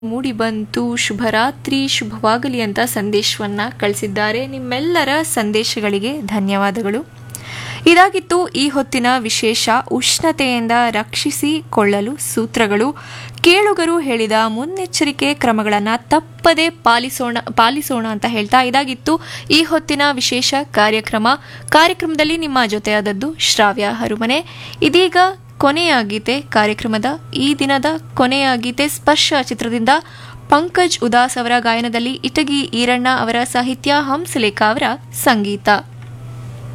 ಮೂಡಿ ಬಂತು ಶುಭರಾತ್ರಿ ಶುಭವಾಗಲಿ ಅಂತ ಸಂದೇಶವನ್ನ ಕಳಿಸಿದ್ದಾರೆ ನಿಮ್ಮೆಲ್ಲರ ಸಂದೇಶಗಳಿಗೆ ಧನ್ಯವಾದಗಳು ಇದಾಗಿತ್ತು ಈ ಹೊತ್ತಿನ ವಿಶೇಷ ಉಷ್ಣತೆಯಿಂದ ರಕ್ಷಿಸಿಕೊಳ್ಳಲು ಸೂತ್ರಗಳು ಕೇಳುಗರು ಹೇಳಿದ ಮುನ್ನೆಚ್ಚರಿಕೆ ಕ್ರಮಗಳನ್ನು ತಪ್ಪದೆ ಪಾಲಿಸೋಣ ಪಾಲಿಸೋಣ ಅಂತ ಹೇಳ್ತಾ ಇದಾಗಿತ್ತು ಈ ಹೊತ್ತಿನ ವಿಶೇಷ ಕಾರ್ಯಕ್ರಮ ಕಾರ್ಯಕ್ರಮದಲ್ಲಿ ನಿಮ್ಮ ಜೊತೆಯಾದದ್ದು ಶ್ರಾವ್ಯ ಹರುಮನೆ ಇದೀಗ ಕೊನೆಯ ಗೀತೆ ಕಾರ್ಯಕ್ರಮದ ಈ ದಿನದ ಕೊನೆಯ ಗೀತೆ ಸ್ಪರ್ಶ ಚಿತ್ರದಿಂದ ಪಂಕಜ್ ಉದಾಸ್ ಅವರ ಗಾಯನದಲ್ಲಿ ಇಟಗಿ ಈರಣ್ಣ ಅವರ ಸಾಹಿತ್ಯ ಹಂಸಲೇಖ ಅವರ ಸಂಗೀತ